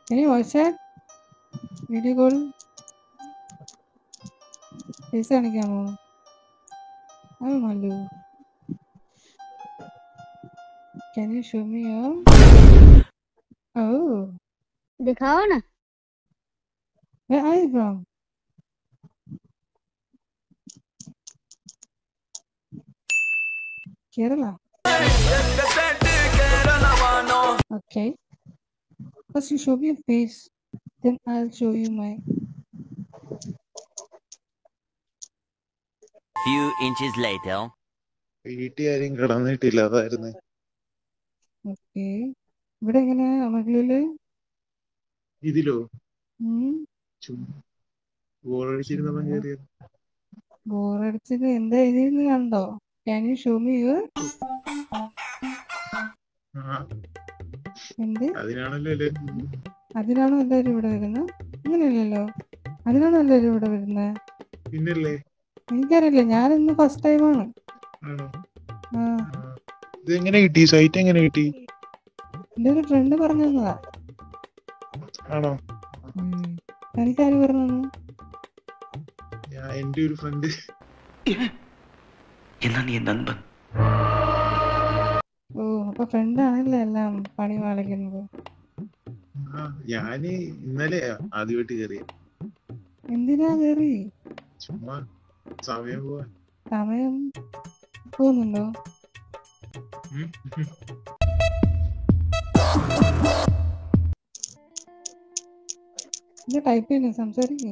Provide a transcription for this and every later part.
Can you watch that? Video call? Face കാണിക്കാമോ അത് Mallu Can you show me your? Oh, दिखाओ ना where are you from? Kerala. Okay. First you show me your face, then I'll show you my. Few inches later. വീട്ടിൽ ആരും കിടന്നിട്ടില്ല അതായിരുന്നു Okay. ഇവിടെ എങ്ങനെയാ മകളില് ഇതിലോ ഉം ചുമ്മാ ബോറടിച്ചിരുന്നപ്പം കയറിയത് ബോറടിച്ചത് എന്താ എഴുതിയെന്ന് കണ്ടോ can you show me your ആ എന്ത് അതിനാണല്ലോ എല്ലാരും അതിനാണോ എല്ലാവരും ഇവിടെ വരുന്നത് അങ്ങനെയല്ലല്ലോ അതിനാണോ എല്ലാവരും ഇവിടെ വരുന്നത് പിന്നല്ലേ എനിക്കറിയില്ല ഞാൻ ഇന്ന് ഫസ്റ്റ് ടൈമാണ് ആണോ ആ ആ. ഇത് എങ്ങനെ കിട്ടി സൈറ്റ് എങ്ങനെ കിട്ടി എൻ്റെ ഒരു ഫ്രണ്ട് പറഞ്ഞു തന്നതാ ആണോ എനിക്കാര് പറഞ്ഞു തന്നു ഞാൻ എന്റെ ഒരു ഫ്രണ്ട് എന്നാ നീ എൻ നண்பன் ഓ അപ്പൊ ഫ്രണ്ട് ആണല്ലേ എല്ലാം പണി വാളിക്കുന്നത് ആ ഞാന് ഇന്നലെ ആദ്യമായിട്ട് കയറിയ എന്തിനാ കേറി ചുമ്മാ സമയം പോവാൻ സമയം പോകുന്നുണ്ടോ ഉം. ഇത് ടൈപ്പ് ചെയ്യുന്നു സംസാരിക്കും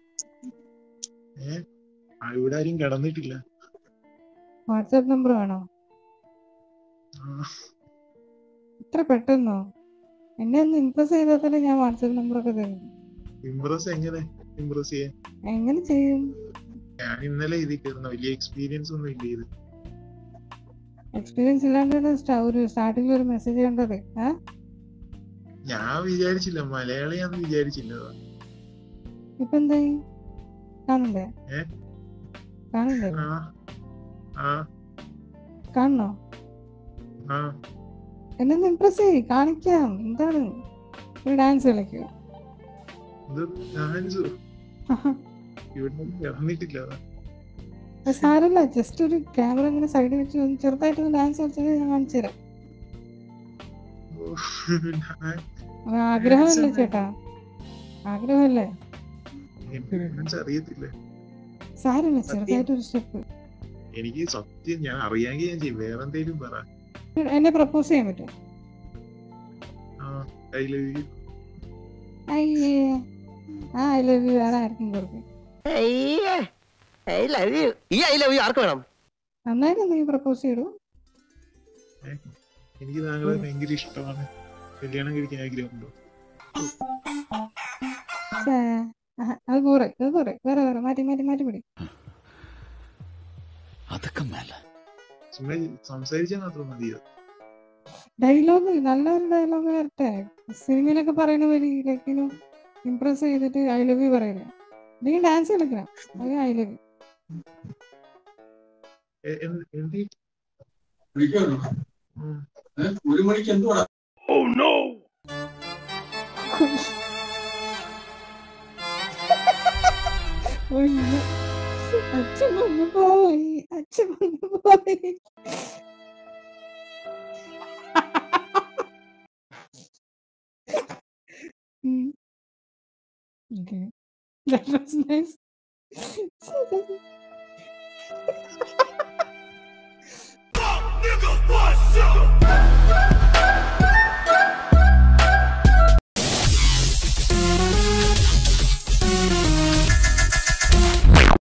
ഏ ആ, ഇവിടെ ആരും കിടന്നിട്ടില്ല വാട്സാപ്പ് നമ്പർ വേണോ ആ, ഇത്ര പെട്ടെന്നോ എന്നെ ഒന്ന് ഇംപ്രസ് ചെയ്താൽ തന്നെ ഞാൻ വാട്സാപ്പ് നമ്പറൊക്കെ തരും ഇംപ്രസ് എങ്ങനെ ഇംപ്രസ് ചെയ്യാൻ എങ്ങനെ ചെയ്യും ഞാൻ ഇന്നലെ ഇതിൽ കയറുന്ന വലിയ എക്സ്പീരിയൻസ് ഒന്നും ഇല്ല ഇത് എക്സ്പീരിയൻസ് ഇല്ലാണ്ടാണ് സ്റ്റാ- ഒരു സ്റ്റാർട്ടിങ്ങിൽ ഒരു മെസ്സേജ് കണ്ടത് ആ ഞാൻ വിചാരിച്ചില്ല മലയാളിയാന്ന് വിചാരിച്ചില്ല അതാ. ഇപ്പൊ എന്തായി കാണണ്ടേ ഏ? കാണണ്ടേ ആ ആ കാണണോ ആ എന്നെ ഒന്ന് ഇംപ്രസ് ചെയ്യ് കാണിക്കാം എന്താണ് ഒരു ഡാൻസ് കളിക്കൂ ഇത് ഡാൻസ് ഇവിടെ ഒന്നും കിടന്നിട്ടില്ല അതാ. അത് സാരല്ല ജസ്റ്റ് ഒരു ക്യാമറ ഇങ്ങനെ സൈഡിൽ വെച്ച് ഒന്ന് ചെറുതായിട്ടൊന്ന് ഡാൻസ് കളിച്ചത് ഞാൻ കാണിച്ചു തരാം ഓ, ഞാൻ- അത് ആഗ്രഹമല്ലേ ചേട്ടാ ആഗ്രഹമല്ലേ എനിക്ക് ഡാൻസ് അറിയത്തില്ല സാരല്ല ചെറുതായിട്ടൊരു സ്റ്റെപ്പ് എനിക്ക് സത്യം ഞാൻ അറിയാമെങ്കിൽ ഞാൻ ചെയ്യും വേറെ എന്തെങ്കിലും പറ എന്നെ പ്രപ്പോസ് ചെയ്യാൻ പറ്റും ആ ഐ ലവ് യു അയ്യേ ആ ഐ ലവ് യു വേറെ ആർക്കും കൊടുക്കും ഈ ഐ ലവ് യു ആർക്ക് വേണം നന്നായിട്ട് നീ പ്രപ്പോസ് ചെയ്തു എനിക്ക് താങ്കളെ ഭയങ്കര ഇഷ്ടമാണ് കല്യാണം കഴിക്കാൻ ആഗ്രഹമുണ്ടോ ഛേ, ആഹ്, അത് പോരെ അത് പോരെ വേറെ വേറെ മാറ്റി മാറ്റി മാറ്റി പിടി അതൊക്കെ മേല ചുമ്മാ സംസാരിച്ചാൽ മാത്രം മതിയോ ഡയലോഗ് നല്ലൊരു ഡയലോഗ് വരട്ടെ സിനിമയിലൊക്കെ പറയുന്ന പോലെ ലൈക്കിനു ഇംപ്രസ് ചെയ്തിട്ട് ഐ ലവ് യു പറയുന്നത് നീ ഡാൻസ് കളിക്കണം അത് ഐ ലവ് യു എ- എന്ത് എന്ത് വിളിക്കുമല്ലോ ഉം. ഒരു മണിക്ക് എന്തുവാ ഒയ്യോ. അച്ഛൻ വന്നു പോയി അച്ഛൻ വന്നു പോയി ഉം. Okay. That was nice. Nigga, what's up?